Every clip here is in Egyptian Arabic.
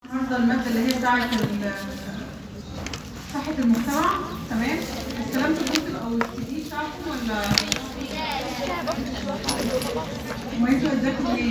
النهارده المادة اللي هي بتاعت ال- صحة المجتمع تمام استلمتوا الكتب أو السي دي بتاعكم ولا ما انتوا هتذاكروا ايه؟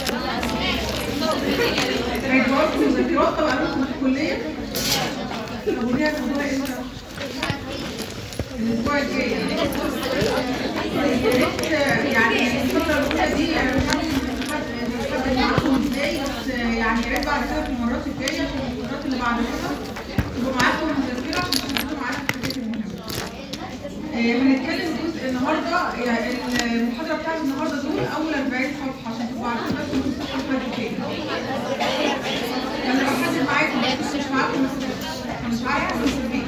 هيجيبوا لكم مذكرات طبعا انتوا في الكلية؟ طب ودي هتاخدوها امتى؟ الأسبوع الجاي يعني يا ريت يعني الفترة الأولى دي أنا مش عارفة هتحدد معاكم ازاي بس يعني يا ريت بعد كده في المرات الجاية في المرات اللي بعد كده تبقوا معاكم مذكرة عشان تكونوا معاكم الحاجات المهمة. آه، هنتكلم جزء النهارده يعني المحاضرة بتاعت النهارده دول أول 40 صفحة عشان تبقوا عارفين بس انتوا الصفحة اللي فاتت فين. أنا بحدد معاكم بس مش معاكم مش عارفة بس فين.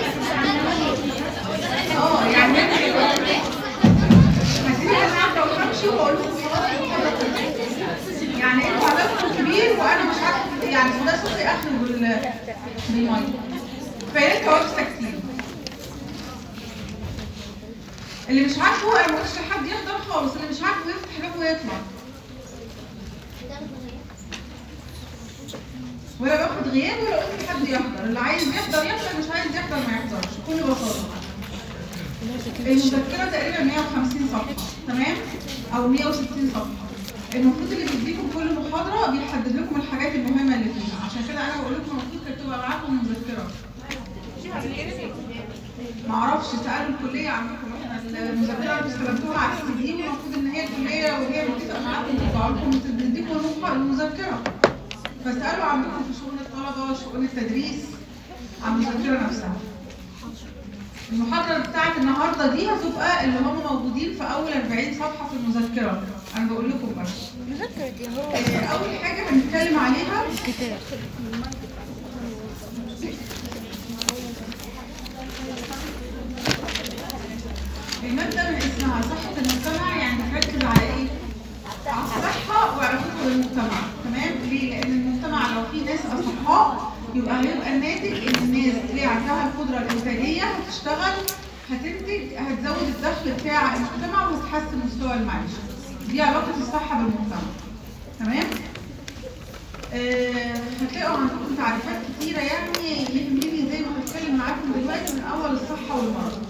اه يعني هسيبك انا قاعده وامشي واقول لكم خلاص المحاضره خلصت. يعني انتوا عددكم كبير وانا مش عارفه يعني ده صوتي اخر بال بالميه فيا ريت تقعدوا ساكتين اللي مش عارفه انا ما قلتش لحد يحضر خالص اللي مش عارفه يفتح بابه ويطلع ولا باخد غياب ولا قلت لحد يحضر اللي عايز يحضر يحضر مش عايز يحضر ما يحضرش بكل بساطه المذكرة تقريبا 150 صفحة تمام أو 160 صفحة المفروض اللي بيديكم كل محاضرة بيحدد لكم الحاجات المهمة اللي فيها عشان كده أنا بقول لكم المفروض كانت تبقى معاكم مذكرة معرفش سألوا الكلية عندكم احنا المذكرة اللي استلمتوها على السي دي والمفروض إن هي الكلية وهي بتتفق معاكم تطلع لكم تديكم المح- المذكرة فاسألوا عندكم في شؤون الطلبة شؤون التدريس عن المذكرة نفسها المحاضرة بتاعت النهاردة دي هتبقى اللي هم موجودين في أول 40 صفحة في المذكرة أنا بقول لكم بس مذكرة دي هو آه، أول حاجة هنتكلم عليها الكتاب المادة من اسمها صحة المجتمع يعني بتركز على إيه؟ على الصحة وعلاقتها بالمجتمع تمام؟ ليه؟ لأن المجتمع لو فيه ناس أصحاء يبقى هيبقى الناتج إن الناس اللي عندها القدرة الإنتاجية هتشتغل هتنتج هتزود الدخل بتاع المجتمع وهتحسن مستوى المعيشة دي علاقة الصحة بالمجتمع تمام؟ آه، هتلاقوا عندكم تعريفات كتيرة يعني يهمني زي ما هتكلم معاكم دلوقتي من أول الصحة والمرض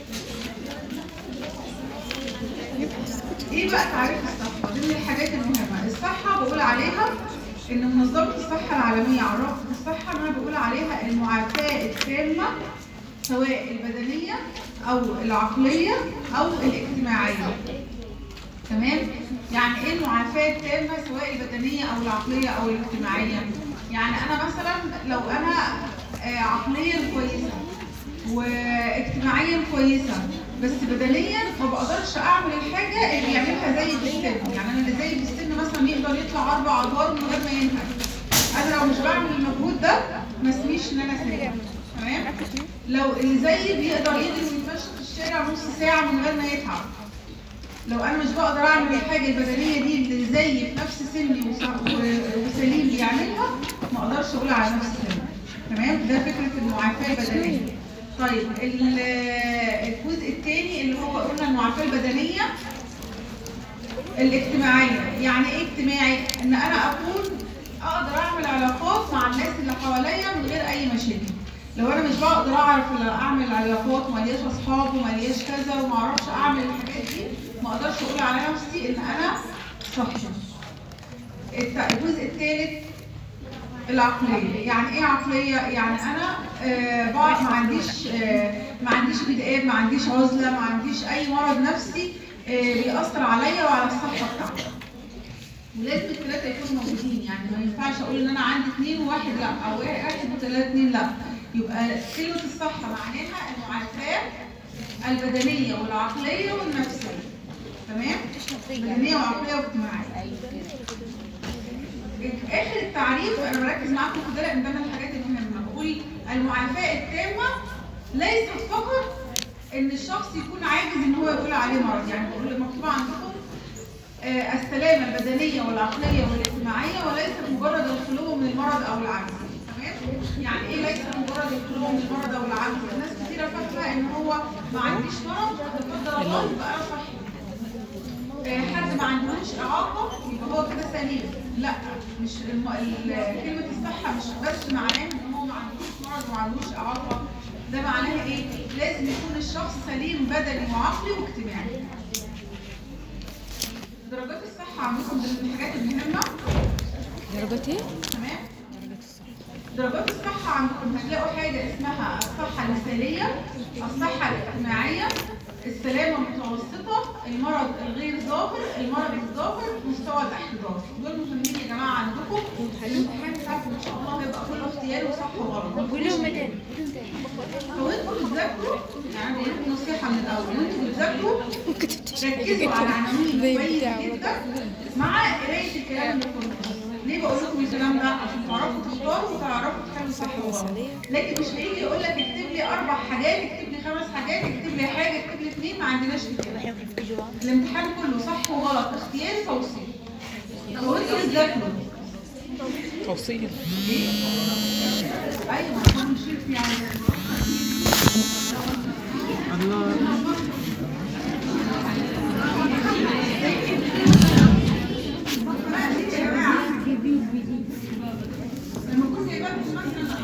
ايه بقى تعريف الصحة؟ دي من الحاجات المهمة، الصحة بقول عليها ان منظمة الصحة العالمية عرفت الصحة ان انا بقول عليها المعافاة التامة سواء البدنية او العقلية او الاجتماعية. تمام؟ يعني ايه المعافاة التامة سواء البدنية او العقلية او الاجتماعية؟ يعني انا مثلا لو انا آه، عقليا كويسة واجتماعيا كويسة بس بدنيا ما بقدرش اعمل الحاجة اللي يعملها زي بالسن يعني انا اللي زي بالسن مثلا يقدر يطلع اربع ادوار من غير ما ينهك انا لو مش بعمل المجهود ده ما اسميش ان انا سليم تمام لو اللي زيي بيقدر يجري ويتمشى في الشارع نص ساعة من غير ما يتعب لو انا مش بقدر اعمل الحاجه البدنيه دي اللي زيي في نفس سني وص- و- وسليم بيعملها ما اقدرش اقول على نفسي سليم تمام ده فكره المعافاه البدنيه طيب ال- الجزء الثاني اللي هو قلنا المعافاه البدنيه الاجتماعيه يعني ايه اجتماعي ان انا اكون اقدر اعمل علاقات مع الناس اللي حواليا من غير اي مشاكل لو انا مش بقدر اعرف اعمل علاقات وملياش اصحاب وملياش كذا وما اعرفش اعمل الحاجات دي ما اقدرش اقول على نفسي ان انا صحي الت- الجزء الثالث العقليه يعني ايه عقليه يعني انا آه بقعد ما عنديش آه ما عنديش اكتئاب ما عنديش عزله ما عنديش اي مرض نفسي آه بيأثر عليا وعلى الصحه بتاعتي ولازم الثلاثه يكونوا موجودين يعني ما ينفعش اقول ان انا عندي اثنين وواحد لا او واحد وثلاثه اثنين لا يبقى كلمه الصحه معناها المعافاه البدنيه والعقليه والنفسيه تمام بدنيه وعقليه واجتماعيه اخر التعريف انا بركز معاكم في ده لان ده من الحاجات المهمه بقول المعافاه التامه ليست فقط ان الشخص يكون عاجز ان هو يقول عليه مرض يعني بقول مكتوب عندكم آه، السلامه البدنيه والعقليه والاجتماعيه وليست مجرد الخلو من المرض او العجز تمام يعني ايه ليس مجرد الخلو من المرض او العجز الناس كتيره فاكره ان هو ما عنديش مرض لا قدر الله يبقى انا صحي آه، حد ما عندوش اعاقه يبقى هو كده سليم لا مش الم... ال- كلمه الصحه مش بس معناه ان هو ما عندوش مرض وما عندوش اعاقه ده معناه ايه؟ لازم يكون الشخص سليم بدني وعقلي واجتماعي. درجات الصحة عندكم من الحاجات المهمة درجات ايه؟ تمام؟ درجات الصحة عندكم هتلاقوا حاجة اسمها الصحة المثالية، الصحة الاجتماعية، السلامة المتوسطة، المرض الغير ظاهر، المرض الظاهر، مستوى الاحتضار. دول مهمين يا جماعة عندكم. الامتحان بتاعكم ان شاء الله هيبقى كله اختياري وصح وغلط. كلهم مدن لو انتوا بتذاكروا يعني دي نصيحة من الأول، وانتوا بتذاكروا ركزوا على عناوين كويس جدا مع قرايه الكلام اللي كنت ليه بقول لكم الكلام ده عشان تعرفوا تختاروا وتعرفوا تحلوا صح وغلط لكن مش هيجي يقول لك اكتب لي اربع حاجات اكتب لي خمس حاجات اكتب لي حاجه اكتب لي اثنين ما عندناش كده الامتحان كله صح وغلط اختياري توصيل لو انتوا بتذاكروا توصيل ايوه عشان نشيل يعني لما كنت جايبه لكم مثلا